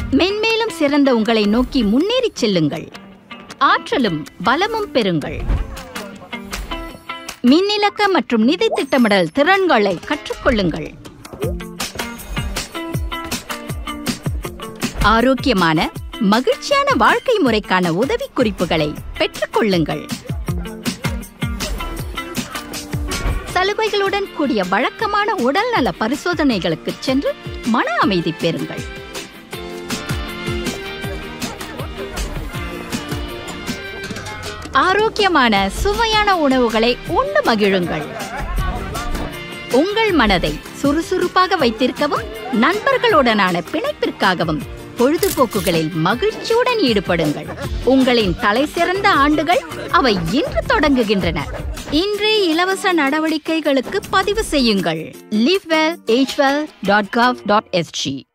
மென்மேலும் சிறந்த உங்களை நோக்கி முன்னேறிச் செல்லுங்கள் ஆற்றலும் பலமும் பெறுங்கள் மின்னிலக்க மற்றும் நிதி திட்டமிடல் திறன்களை கற்றுக்கொள்ளுங்கள் ஆரோக்கியமான மகிழ்ச்சியான வாழ்க்கை முறைக்கான உதவி குறிப்புகளை பெற்றுக்கொள்ளுங்கள் சலுகைகளுடன் கூடிய வழக்கமான உடல்நல பரிசோதனைகளுக்கு சென்று மன அமைதி பெறுங்கள் ஆரோக்கியமான சுவையான உணவுகளை உண்டு மகிழுங்கள் உங்கள் மனதை சுறுசுறுப்பாக வைத்திருக்கவும் நண்பர்களுடனான பிணைப்பிற்காகவும் பொழுதுபோக்குகளில் மகிழ்ச்சியுடன் ஈடுபடுங்கள் உங்களின் தலை சிறந்த ஆண்டுகள் அவை இன்று தொடங்குகின்றன இன்றே இலவச நடவடிக்கைகளுக்கு பதிவு செய்யுங்கள் live well age well dot gov dot SG